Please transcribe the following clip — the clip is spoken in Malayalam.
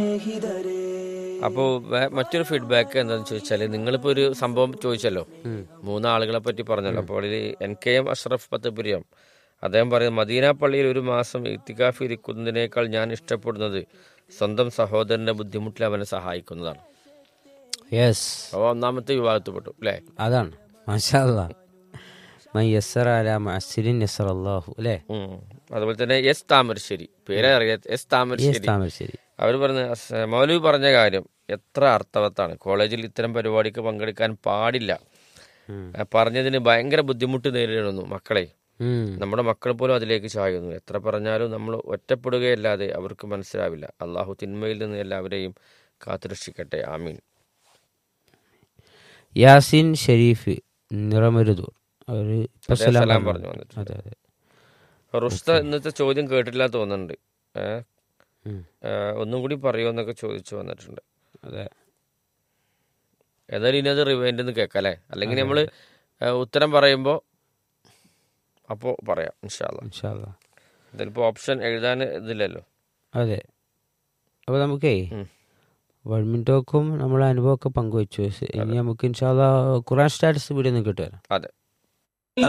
അപ്പോൾ മറ്റൊരു ഫീഡ്ബാക്ക് എന്താണെന്ന് ചോദിച്ചാൽ നിങ്ങളിപ്പോൾ ഒരു സംഭവം ചോദിച്ചല്ലോ മൂന്ന് ആളുകളെ പറ്റി പറഞ്ഞല്ലോ അപ്പോൾ അതിൽ N K M Ashraf Pathapuriyam അദ്ദേഹം പറയുന്നത് മദീന പള്ളിയിൽ ഒരു മാസം ഇത്തിക്കാഫ് ഇരിക്കുന്നതിനേക്കാൾ ഞാൻ ഇഷ്ടപ്പെടുന്നത് സ്വന്തം സഹോദരന്റെ ബുദ്ധിമുട്ടിൽ അവനെ സഹായിക്കുന്നതാണ് യെസ് അപ്പോൾ ഒന്നാമത്തെ വിഭാഗത്തിൽപ്പെട്ടു അല്ലേ അതാണ് മാഷാല്ലാ മൈ യസർ അല മസിരിൻ യസർ അള്ളാഹു അല്ലേ ഉം. അതുപോലെ തന്നെ എസ് താമരശ്ശേരി പേരെ അറിയാം എസ് യെസ് താമരശ്ശേരി താമരശ്ശേരി അവർ പറഞ്ഞ അസ്- മൗലവി പറഞ്ഞ കാര്യം എത്ര അർത്ഥവത്താണ് കോളേജിൽ ഇത്തരം പരിപാടിക്ക് പങ്കെടുക്കാൻ പാടില്ല ഉം. ആ, പറഞ്ഞതിന് ഭയങ്കര ബുദ്ധിമുട്ട് നേരിടുന്നു മക്കളെ ഉം. നമ്മുടെ മക്കൾ പോലും അതിലേക്ക് ചായുന്നു എത്ര പറഞ്ഞാലും നമ്മൾ ഒറ്റപ്പെടുകയല്ലാതെ അവർക്ക് മനസ്സിലാവില്ല അള്ളാഹു തിന്മയിൽ നിന്ന് എല്ലാവരെയും കാത്തുരക്ഷിക്കട്ടെ ആമീൻ യാസിൻ ഷെരീഫ് നിറമരുതൂർ അവര് ഇപ്പൊ അതേ സലാം സലാം പറഞ്ഞു. പറഞ്ഞു വന്നിട്ടുണ്ട് അതെ അതെ റുസ്ത ഇന്നത്തെ ചോദ്യം കേട്ടില്ല തോന്നുന്നുണ്ട് ഏ? ഉം. ഏ, ഒന്നും കൂടി പറയുമെന്നൊക്കെ ചോദിച്ചു വന്നിട്ടുണ്ട് അതെ ഏതായാലും ഇനി അത് റിവൈൻഡ് നിന്ന് കേൾക്കാം അല്ലേ അല്ലെങ്കിൽ നമ്മൾ ഉത്തരം പറയുമ്പോൾ അപ്പോൾ പറയാം ഇൻഷാല്ല ഇൻഷാല്ലാ ഇതിലിപ്പോൾ ഓപ്ഷൻ എഴുതാൻ ഇതില്ലല്ലോ അതെ അപ്പോൾ നമുക്കേ ഉം. വൺമിൻ ടോക്കും നമ്മളെ അനുഭവമൊക്കെ പങ്കുവച്ചു ഇനി നമുക്ക് ഇൻഷാല്ലാ ഖുറാൻ സ്റ്റാറ്റസ് വീഡിയോ ഒന്ന് കിട്ടുമല്ലോ അതെ